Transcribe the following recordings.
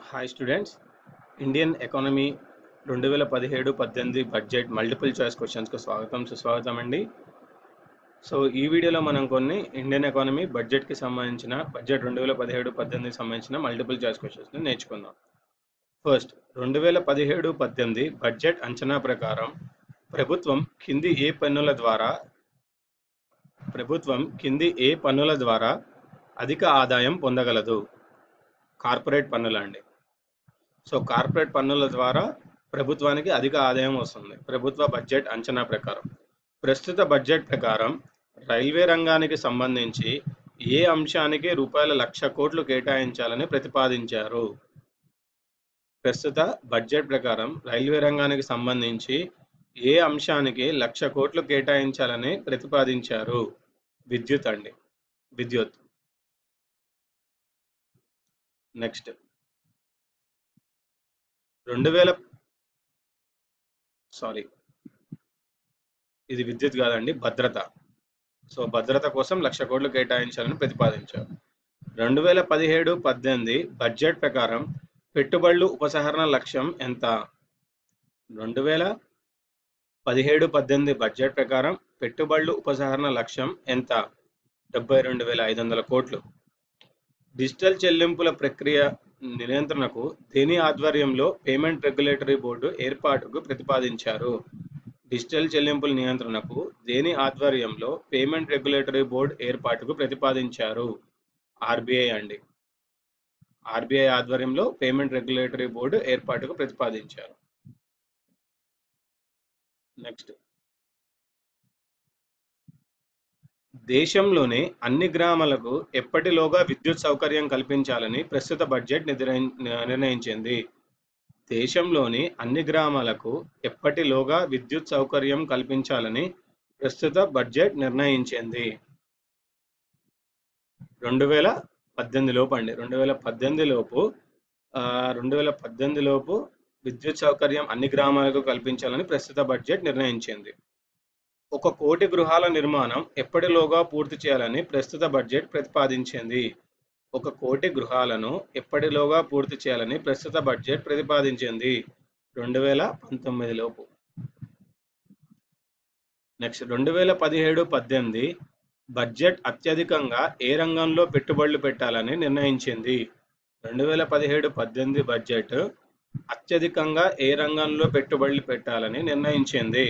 hi students Indian economy రెండు వేల పదిహేడు పద్దెనిమిది బడ్జెట్ మల్టిపుల్ చాయిస్ క్వశ్చన్స్కి స్వాగతం సుస్వాగతం అండి సో ఈ వీడియోలో మనం కొన్ని ఇండియన్ ఎకానమీ బడ్జెట్కి సంబంధించిన బడ్జెట్ రెండు వేల పదిహేడు పద్దెనిమిదికి సంబంధించిన మల్టిపుల్ చాయిస్ క్వశ్చన్స్ని నేర్చుకుందాం ఫస్ట్ రెండు వేల పదిహేడు పద్దెనిమిది బడ్జెట్ అంచనా ప్రకారం ప్రభుత్వం కింది ఏ పన్నుల ద్వారా ప్రభుత్వం కింది ఏ పన్నుల ద్వారా అధిక ఆదాయం పొందగలదు కార్పొరేట్ పన్నులు అండి సో కార్పొరేట్ పన్నుల ద్వారా ప్రభుత్వానికి అధిక ఆదాయం వస్తుంది ప్రభుత్వ బడ్జెట్ అంచనా ప్రకారం ప్రస్తుత బడ్జెట్ ప్రకారం రైల్వే రంగానికి సంబంధించి ఏ అంశానికి రూపాయల లక్ష కోట్లు కేటాయించాలని ప్రతిపాదించారు ప్రస్తుత బడ్జెట్ ప్రకారం రైల్వే రంగానికి సంబంధించి ఏ అంశానికి లక్ష కోట్లు కేటాయించాలని ప్రతిపాదించారు విద్యుత్ అండి విద్యుత్ నెక్స్ట్ రెండు వేల సారీ ఇది విద్యుత్ కాదండి భద్రత సో భద్రత కోసం లక్ష కోట్లు కేటాయించాలని ప్రతిపాదించారు రెండు వేల పదిహేడు పద్దెనిమిది బడ్జెట్ ప్రకారం పెట్టుబడులు ఉపసంహరణ లక్ష్యం ఎంత రెండు వేల పదిహేడు పద్దెనిమిది బడ్జెట్ ప్రకారం పెట్టుబడులు ఉపసంహరణ లక్ష్యం ఎంత డెబ్బై రెండు వేల ఐదు వందల కోట్లు డిజిటల్ చెల్లింపుల ప్రక్రియ నియంత్రణకు దేని ఆధ్వర్యంలో పేమెంట్ రెగ్యులేటరీ బోర్డు ఏర్పాటుకు ప్రతిపాదించారు డిజిటల్ చెల్లింపుల నియంత్రణకు దేని ఆధ్వర్యంలో పేమెంట్ రెగ్యులేటరీ బోర్డు ఏర్పాటుకు ప్రతిపాదించారు ఆర్బీఐ అండి ఆర్బీఐ ఆధ్వర్యంలో పేమెంట్ రెగ్యులేటరీ బోర్డు ఏర్పాటుకు ప్రతిపాదించారు నెక్స్ట్ దేశంలోని అన్ని గ్రామాలకు ఎప్పటిలోగా విద్యుత్ సౌకర్యం కల్పించాలని ప్రస్తుత బడ్జెట్ నిర్ణయించింది దేశంలోని అన్ని గ్రామాలకు ఎప్పటిలోగా విద్యుత్ సౌకర్యం కల్పించాలని ప్రస్తుత బడ్జెట్ నిర్ణయించింది రెండు వేల పద్దెనిమిది లోపు అండి రెండు వేల పద్దెనిమిది లోపు రెండు వేల పద్దెనిమిది లోపు విద్యుత్ సౌకర్యం అన్ని గ్రామాలకు కల్పించాలని ప్రస్తుత బడ్జెట్ నిర్ణయించింది ఒక కోటి గృహాల నిర్మాణం ఎప్పటిలోగా పూర్తి చేయాలని ప్రస్తుత బడ్జెట్ ప్రతిపాదించింది ఒక కోటి గృహాలను ఎప్పటిలోగా పూర్తి చేయాలని ప్రస్తుత బడ్జెట్ ప్రతిపాదించింది రెండు వేల పంతొమ్మిది లోపు నెక్స్ట్ రెండు వేల పదిహేడు పద్దెనిమిది బడ్జెట్ అత్యధికంగా ఏ రంగంలో పెట్టుబడులు పెట్టాలని నిర్ణయించింది రెండు వేల పదిహేడు పద్దెనిమిది బడ్జెట్ అత్యధికంగా ఏ రంగంలో పెట్టుబడులు పెట్టాలని నిర్ణయించింది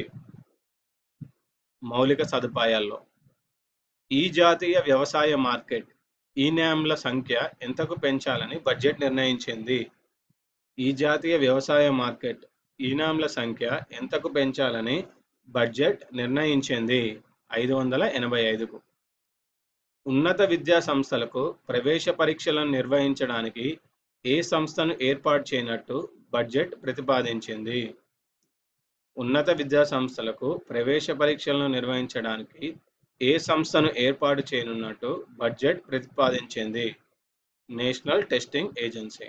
మౌలిక సదుపాయాల్లో ఈ జాతీయ వ్యవసాయ మార్కెట్ ఈ న్యామ్ల సంఖ్య ఎంతకు పెంచాలని బడ్జెట్ నిర్ణయించింది ఈ జాతీయ వ్యవసాయ మార్కెట్ ఈనాంల సంఖ్య ఎంతకు పెంచాలని బడ్జెట్ నిర్ణయించింది ఐదు వందల ఎనభై ఐదుకు ఉన్నత విద్యా సంస్థలకు ప్రవేశ పరీక్షలను నిర్వహించడానికి ఏ సంస్థను ఏర్పాటు చేయనట్టు బడ్జెట్ ప్రతిపాదించింది ఉన్నత విద్యా సంస్థలకు ప్రవేశ పరీక్షలను నిర్వహించడానికి ఏ సంస్థను ఏర్పాటు చేయనున్నట్టు బడ్జెట్ ప్రతిపాదించింది నేషనల్ టెస్టింగ్ ఏజెన్సీ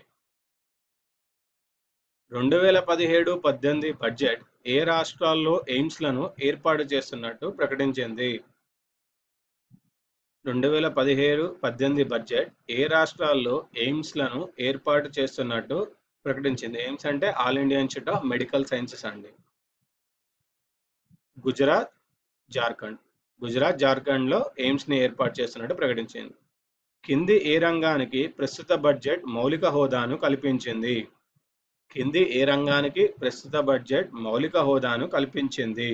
రెండు వేల పదిహేడు పద్దెనిమిది బడ్జెట్ ఏ రాష్ట్రాల్లో ఎయిమ్స్లను ఏర్పాటు చేస్తున్నట్టు ప్రకటించింది రెండు వేల పదిహేడు పద్దెనిమిది బడ్జెట్ ఏ రాష్ట్రాల్లో ఎయిమ్స్లను ఏర్పాటు చేస్తున్నట్టు ప్రకటించింది ఎయిమ్స్ అంటే all India institute of medical sciences అండి గుజరాత్ జార్ఖండ్ గుజరాత్ జార్ఖండ్లో ఎయిమ్స్ని ఏర్పాటు చేస్తున్నట్టు ప్రకటించింది కింది ఏ రంగానికి ప్రస్తుత బడ్జెట్ మౌలిక హోదాను కల్పించింది కింది ఏ రంగానికి ప్రస్తుత బడ్జెట్ మౌలిక హోదాను కల్పించింది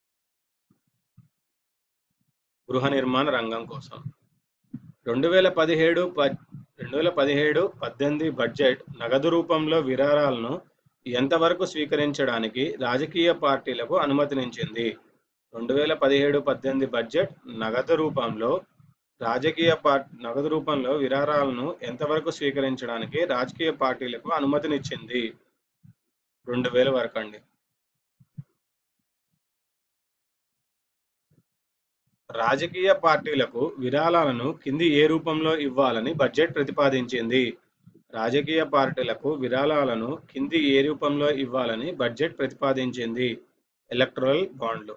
గృహ నిర్మాణ రంగం కోసం రెండు వేల పదిహేడు రెండు వేల పదిహేడు పద్దెనిమిది బడ్జెట్ నగదు రూపంలో విరాళాలను ఎంతవరకు స్వీకరించడానికి రాజకీయ పార్టీలకు అనుమతినిచ్చింది రెండు వేల పదిహేడు పద్దెనిమిది బడ్జెట్ నగదు రూపంలో రాజకీయ పార్టీ నగదు రూపంలో విరాళాలను ఎంతవరకు స్వీకరించడానికి రాజకీయ పార్టీలకు అనుమతినిచ్చింది రెండు వేల వరకు అండి రాజకీయ పార్టీలకు విరాళాలను కింది ఏ రూపంలో ఇవ్వాలని బడ్జెట్ ప్రతిపాదించింది రాజకీయ పార్టీలకు విరాళాలను కింది ఏ రూపంలో ఇవ్వాలని బడ్జెట్ ప్రతిపాదించింది ఎలక్ట్రల్ బాండ్లు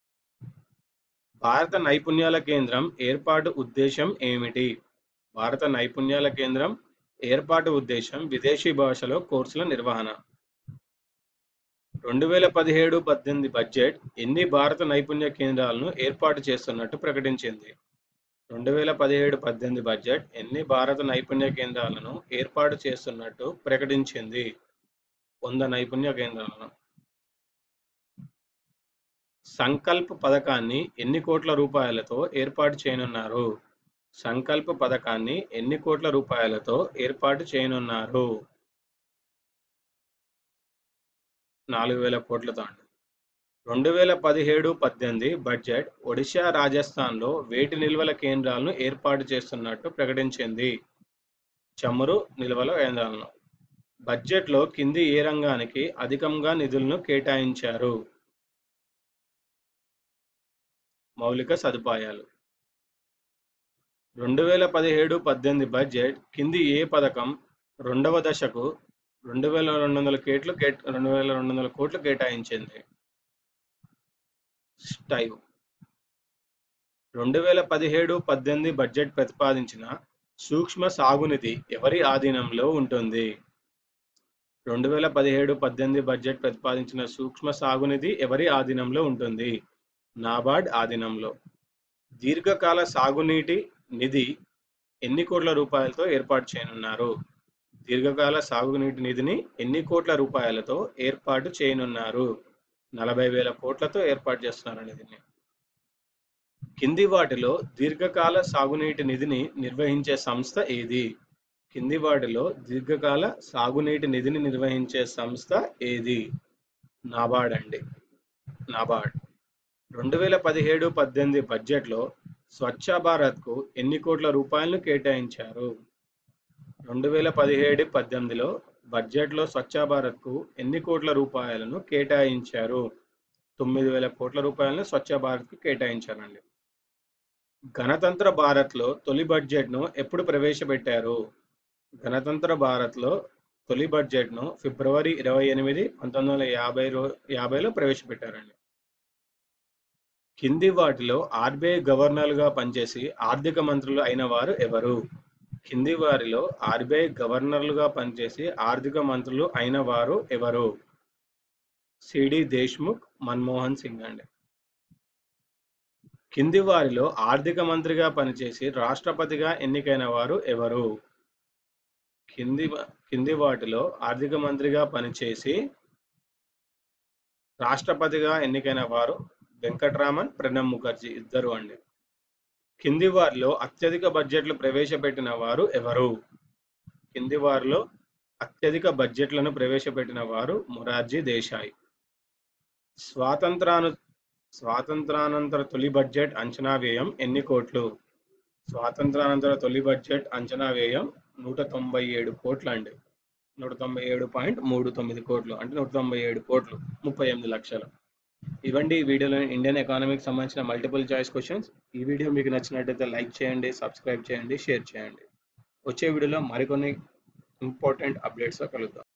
భారత నైపుణ్యాల కేంద్రం ఏర్పాటు ఉద్దేశం ఏమిటి భారత నైపుణ్యాల కేంద్రం ఏర్పాటు ఉద్దేశం విదేశీ భాషలో కోర్సుల నిర్వహణ రెండు వేల పదిహేడు పద్దెనిమిది బడ్జెట్ ఎన్ని భారత నైపుణ్య కేంద్రాలను ఏర్పాటు చేస్తున్నట్టు ప్రకటించింది రెండు వేల పదిహేడు పద్దెనిమిది బడ్జెట్ ఎన్ని భారత నైపుణ్య కేంద్రాలను ఏర్పాటు చేస్తున్నట్టు ప్రకటించింది వంద నైపుణ్య కేంద్రాలను సంకల్ప్ పథకాన్ని ఎన్ని కోట్ల రూపాయలతో ఏర్పాటు చేయనున్నారు సంకల్ప పథకాన్ని ఎన్ని కోట్ల రూపాయలతో ఏర్పాటు చేయనున్నారు నాలుగు వేల కోట్లతో అండి రెండు వేల పదిహేడు పద్దెనిమిది బడ్జెట్ ఒడిశా రాజస్థాన్లో వేటి నిల్వల కేంద్రాలను ఏర్పాటు చేస్తున్నట్టు ప్రకటించింది చమురు నిల్వల కేంద్రాలను బడ్జెట్లో కింది ఏ రంగానికి అధికంగా నిధులను కేటాయించారు మౌలిక సదుపాయాలు రెండు వేల పదిహేడు పద్దెనిమిది బడ్జెట్ కింది ఏ పథకం రెండవ దశకు రెండు వేల రెండు వందల కేట్లు కేట్ రెండు వేల రెండు వందల కోట్లు కేటాయించింది స్టైవ్ రెండు వేల పదిహేడు పద్దెనిమిది బడ్జెట్ ప్రతిపాదించిన సూక్ష్మ సాగునిధి ఎవరి ఆధీనంలో ఉంటుంది రెండు వేల పదిహేడు పద్దెనిమిది బడ్జెట్ ప్రతిపాదించిన సూక్ష్మ సాగునిధి ఎవరి ఆధీనంలో ఉంటుంది నాబార్డ్ ఆధీనంలో దీర్ఘకాల సాగునీటి నిధి ఎన్ని కోట్ల రూపాయలతో ఏర్పాటు చేయనున్నారు దీర్ఘకాల సాగునీటి నిధిని ఎన్ని కోట్ల రూపాయలతో ఏర్పాటు చేయనున్నారు నలభై వేల కోట్లతో ఏర్పాటు చేస్తున్నారండి దీన్ని కింది వాటిలో దీర్ఘకాల సాగునీటి నిధిని నిర్వహించే సంస్థ ఏది కింది వాటిలో దీర్ఘకాల సాగునీటి నిధిని నిర్వహించే సంస్థ ఏది నాబార్డ్ అండి నాబార్డ్ రెండు వేల పదిహేడు పద్దెనిమిది బడ్జెట్లో స్వచ్ఛ భారత్కు ఎన్ని కోట్ల రూపాయలను కేటాయించారు రెండు వేల పదిహేడు పద్దెనిమిదిలో బడ్జెట్లో స్వచ్ఛ భారత్కు ఎన్ని కోట్ల రూపాయలను కేటాయించారు తొమ్మిది వేల కోట్ల రూపాయలను స్వచ్ఛ భారత్కు కేటాయించారండి గణతంత్ర భారత్లో తొలి బడ్జెట్ను ఎప్పుడు ప్రవేశపెట్టారు గణతంత్ర భారత్లో తొలి బడ్జెట్ను ఫిబ్రవరి ఇరవై ఎనిమిది పంతొమ్మిది వందల యాభై రో యాభైలో ప్రవేశపెట్టారండి కింది వాటిలో ఆర్బీఐ గవర్నర్లుగా పనిచేసి ఆర్థిక మంత్రులు అయిన వారు ఎవరు కింది వారిలో ఆర్బీఐ గవర్నర్లుగా పనిచేసి ఆర్థిక మంత్రులు అయిన వారు ఎవరు సిడి దేశ్ముఖ్ మన్మోహన్ సింగ్ అండి కింది వారిలో ఆర్థిక మంత్రిగా పనిచేసి రాష్ట్రపతిగా ఎన్నికైన వారు ఎవరు కింది కింది వాటిలో ఆర్థిక మంత్రిగా పనిచేసి రాష్ట్రపతిగా ఎన్నికైన వారు వెంకట్రామన్ ప్రణబ్ ముఖర్జీ ఇద్దరు అండి కింది వారిలో అత్యధిక బడ్జెట్లు ప్రవేశపెట్టిన వారు ఎవరు కింది వారిలో అత్యధిక బడ్జెట్లను ప్రవేశపెట్టిన వారు మొరార్జీ దేశాయ్ స్వాతంత్రాను స్వాతంత్రానంతర తొలి బడ్జెట్ అంచనా వ్యయం ఎన్ని కోట్లు స్వాతంత్రానంతర తొలి బడ్జెట్ అంచనా వ్యయం నూట తొంభై ఏడు కోట్లు అండి నూట తొంభై ఏడు పాయింట్ మూడు తొమ్మిది కోట్లు అంటే నూట తొంభై ఏడు కోట్లు ముప్పై ఎనిమిది లక్షలు ఇవ్వండి ఈ వీడియోలో ఇండియన్ ఎకానమీకి సంబంధించిన మల్టిపుల్ చాయిస్ క్వశ్చన్స్ ఈ వీడియో మీకు నచ్చినట్టయితే లైక్ చేయండి సబ్స్క్రైబ్ చేయండి షేర్ చేయండి వచ్చే వీడియోలో మరికొన్ని ఇంపార్టెంట్ అప్డేట్స్తో కలుద్దాం